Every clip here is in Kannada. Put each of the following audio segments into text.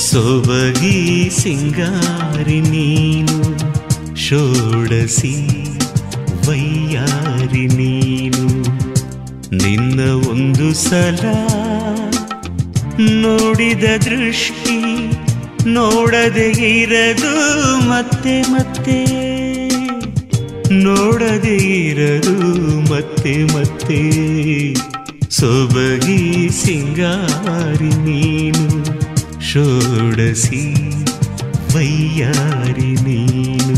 ಸೊಬಗಿ ಸಿಂಗಾರಿ ನೀನು ಷೋಡಸಿ ವೈಯಾರಿ ನೀನು ನಿನ್ನ ಒಂದು ಸಲ ನೋಡಿದ ದೃಷ್ಟಿ ನೋಡದೆ ಇರದು ಮತ್ತೆ ಮತ್ತೆ ನೋಡದೆ ಇರದು ಮತ್ತೆ ಮತ್ತೆ ಸೊಬಗಿ ಸಿಂಗಾರಿ ನೀನು ಷೋಡಸಿ ವೈಯಾರಿ ನೀನು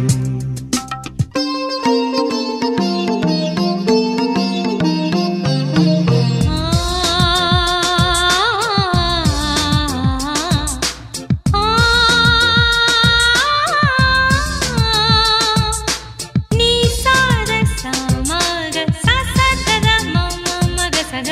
ನೀ ಸಾರ ಸಮಗ ಸಸದರ ಮಮ ಮಗ ಸಗ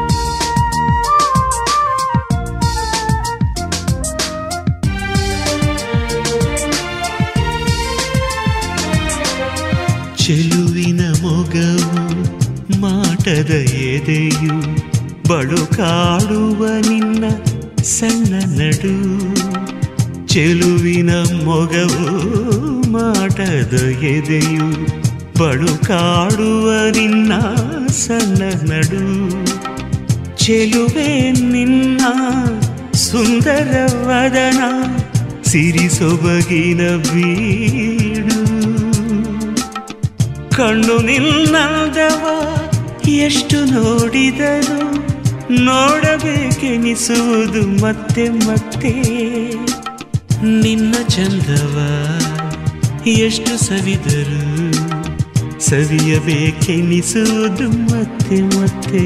ಚೆಲುವಿನ ಮೊಗವು ಮಾಟದ ಎದೆಯು ಬಳುಕಾಡುವ ನಿನ್ನ ಸಣ್ಣ ನಡು ಚೆಲುವಿನ ಮೊಗವು ಮಾಟದ ಎದೆಯು ಬಳುಕಾಡುವ ನಿನ್ನ ಸಣ್ಣ ನಡು ಚೆಲುವೆ ನಿನ್ನ ಸುಂದರ ವದನ ಸಿರಿ ಸೊಬಗಿನ ಬೀಡು ಕಣ್ಣು ನಿನ್ನದವ ಎಷ್ಟು ನೋಡಿದರು ನೋಡಬೇಕೆನಿಸುವುದು ಮತ್ತೆ ಮತ್ತೆ ನಿನ್ನ ಚಂದವ ಎಷ್ಟು ಸವಿದರು ಸವಿಯಬೇಕೆನಿಸುವುದು ಮತ್ತೆ ಮತ್ತೆ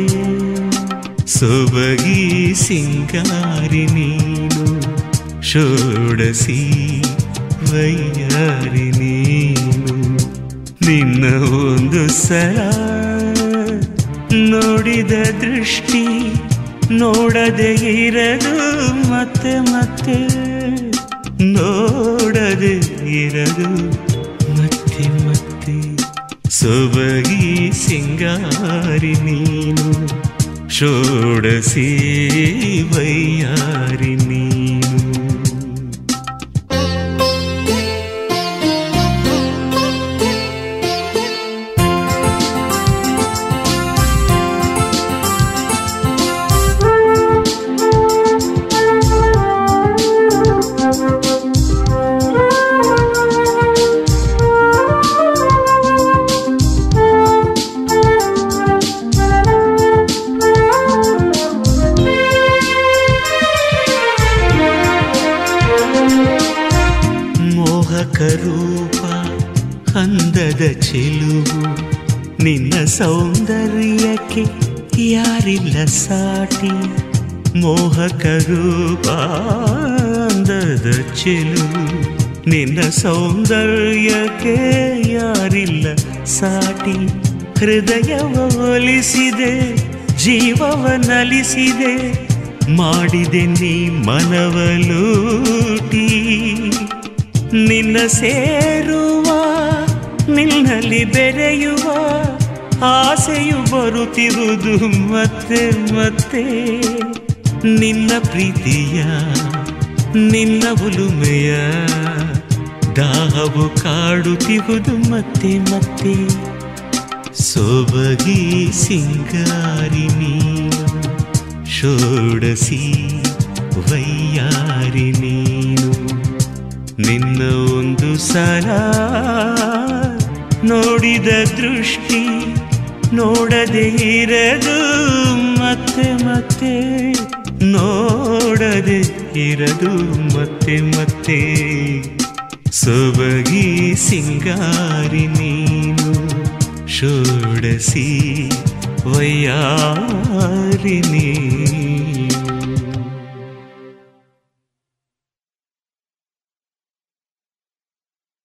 ಸೊಬಗಿ ಸಿಂಗಾರಿ ನೀನು ಷೋಡಸಿ ವೈಯಾರಿ ನೀನು ನಿನ್ನ ಒಂದು ಸಲ ನೋಡಿದ ದೃಷ್ಟಿ ನೋಡದೆ ಇರದು ಮತ್ತೆ ಮತ್ತೆ ನೋಡದೆ ಇರದು ಮತ್ತೆ ಮತ್ತೆ ಸೊಬಗಿ ಸಿಂಗಾರಿ ನೀನು ಷೋಡಸಿ ವೈಯಾರಿ ನೀನು ಮೋಹಕ ರೂಪ ಅಂದದ ಚೆಲುವು ನಿನ್ನ ಸೌಂದರ್ಯಕ್ಕೆ ಯಾರಿಲ್ಲ ಸಾಟಿ ಮೋಹಕ ರೂಪ ಅಂದದ ಚೆಲುವು ನಿನ್ನ ಸೌಂದರ್ಯಕ್ಕೆ ಯಾರಿಲ್ಲ ಸಾಟಿ ಹೃದಯವ ಒಲಿಸಿದೆ ಜೀವವ ನಲಿಸಿದೆ ಮಾಡಿದೆ ನೀ ಮನವಲೂಟಿ ನಿನ್ನ ಸೇರುವ ನಿನ್ನಲ್ಲಿ ಬೆರೆಯುವ ಆಸೆಯು ಬರುತ್ತಿರುವುದು ಮತ್ತೆ ಮತ್ತೆ ನಿನ್ನ ಪ್ರೀತಿಯ ನಿನ್ನ ಉಲುಮೆಯ ದಾಹವು ಕಾಡುತ್ತಿರುವುದು ಮತ್ತೆ ಮತ್ತೆ ಸೊಬಗಿ ಸಿಂಗಾರಿ ನೀನು ಷೋಡಸಿ ವೈಯಾರಿ ನೀನು ನಿನ್ನ ಒಂದು ಸಲ ನೋಡಿದ ದೃಷ್ಟಿ ನೋಡದೆ ಇರದು ಮತ್ತೆ ಮತ್ತೆ ನೋಡದೆ ಇರದು ಮತ್ತೆ ಮತ್ತೆ ಸೊಬಗಿ ಸಿಂಗಾರಿ ನೀನು ಷೋಡಸಿ ವೈಯಾರಿ ನೀನು